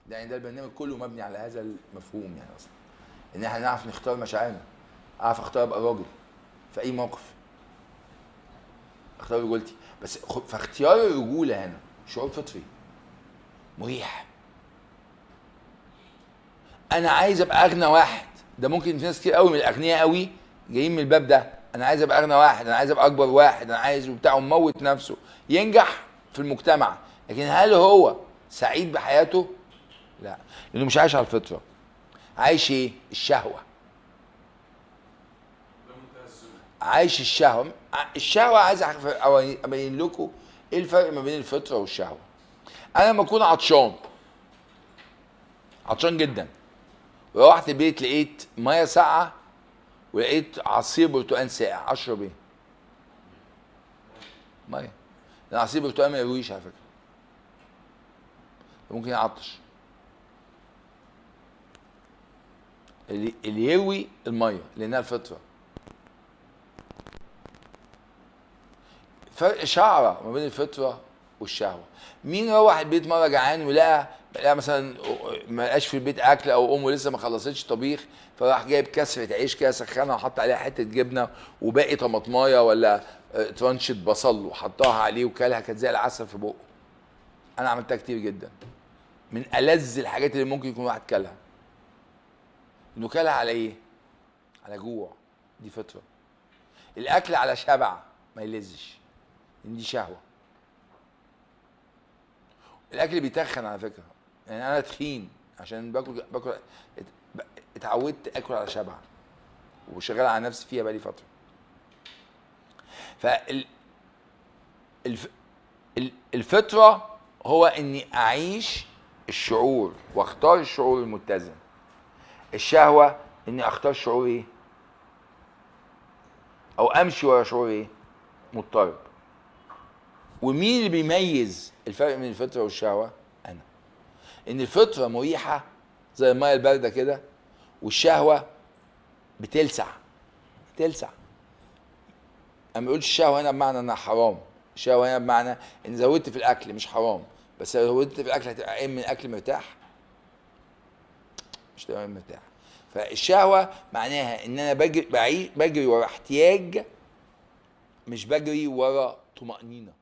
يعني ده البرنامج كله مبني على هذا المفهوم يعني اصلا ان احنا نعرف نختار مشاعرنا اعرف اختار ابقى راجل في اي موقف اختار رجولتي بس خ- فاختيار الرجوله هنا شعور فطري مريح انا عايز ابقى اغنى واحد ده ممكن في ناس كتير قوي من الاغنياء قوي جايين من الباب ده انا عايز ابقى اغنى واحد انا عايز ابقى اكبر واحد انا عايز وبتاع وموت نفسه ينجح في المجتمع لكن هل هو سعيد بحياته لا لانه مش عايش على الفطره عايش ايه الشهوه عايش الشهوه الشهوه عايز أعرف- أو- ابين لكم ايه الفرق ما بين الفطره والشهوه انا لما اكون عطشان عطشان جدا روحت البيت لقيت ميه ساقعه ولقيت عصير برتقال ساقع اشرب ايه؟ ميه لان عصير برتقال ما يرويش على فكره ممكن يعطش اللي اللي يروي الميه لانها الفطره فرق شعره ما بين الفطره والشهوه مين روح البيت مره جعان ولقى لقى مثلا ما لقاش في البيت اكل او امه لسه ما خلصتش طبيخ فراح جايب كسره عيش كده سخنها وحط عليها حته جبنه وباقي طماطمايه ولا آه، ترانشة بصل وحطها عليه وكلها كانت زي العسل في بقه انا عملتها كتير جدا من ألذ الحاجات اللي ممكن يكون واحد كلها انه كلها على ايه على جوع دي فطره الاكل على شبع ما يلزش لان دي شهوه الاكل بيتخن على فكره يعني انا تخين عشان باكل باكل ات- اتعودت اكل على شبع وشغال على نفسي فيها بقالي فتره فال الف... ال- الفطره هو اني اعيش الشعور واختار الشعور المتزن الشهوه اني اختار شعور ايه او امشي ورا شعور ايه مضطرب ومين اللي بيميز الفرق بين الفطره والشهوه انا ان الفطره مريحه زي الميه البارده كده والشهوه بتلسع بتلسع انا ما بقولش الشهوه هنا بمعنى انها حرام الشهوه هنا بمعنى ان زودت في الاكل مش حرام بس لو زودت في الاكل هتبقى قايم من الاكل مرتاح مش تبقى قايم مرتاح فالشهوه معناها ان انا بجري بعي- بجري ورا احتياج مش بجري ورا طمانينه